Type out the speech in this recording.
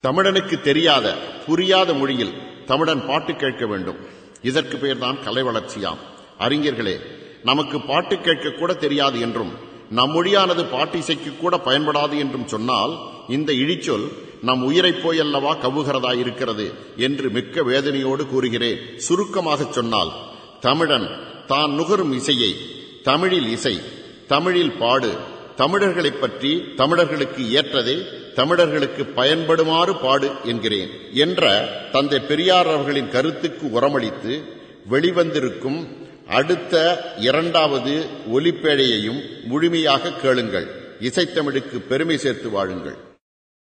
தமிழனுக்கு தெரியாத புரியாத மொழியில் தமிழன் பாட்டு கேட்க வேண்டும் இதற்கு பெயர்தான் கலை வளர்ச்சியாம் அறிஞர்களே நமக்கு பாட்டு கேட்க கூட தெரியாது என்றும் நம் மொழியானது பாட்டிசைக்கு கூட பயன்படாது என்றும் சொன்னால் இந்த இழிச்சொல் நம் உயிரைப் போயல்லவா கவுகிறதா இருக்கிறது என்று மிக்க வேதனையோடு கூறுகிறேன் சுருக்கமாகச் சொன்னால் தமிழன் தான் நுகரும் இசையை தமிழில் இசை தமிழில் பாடு தமிழர்களைப் பற்றி தமிழர்களுக்கு ஏற்றதே தமிழர்களுக்கு பயன்படுமாறு பாடு என்கிறேன் என்ற தந்தை பெரியார் அவர்களின் கருத்துக்கு உரமளித்து வெளிவந்திருக்கும் அடுத்த இரண்டாவது ஒலிப்பேழையையும் முழுமையாக கேளுங்கள் இசைத்தமிழுக்கு பெருமை சேர்த்து வாழுங்கள்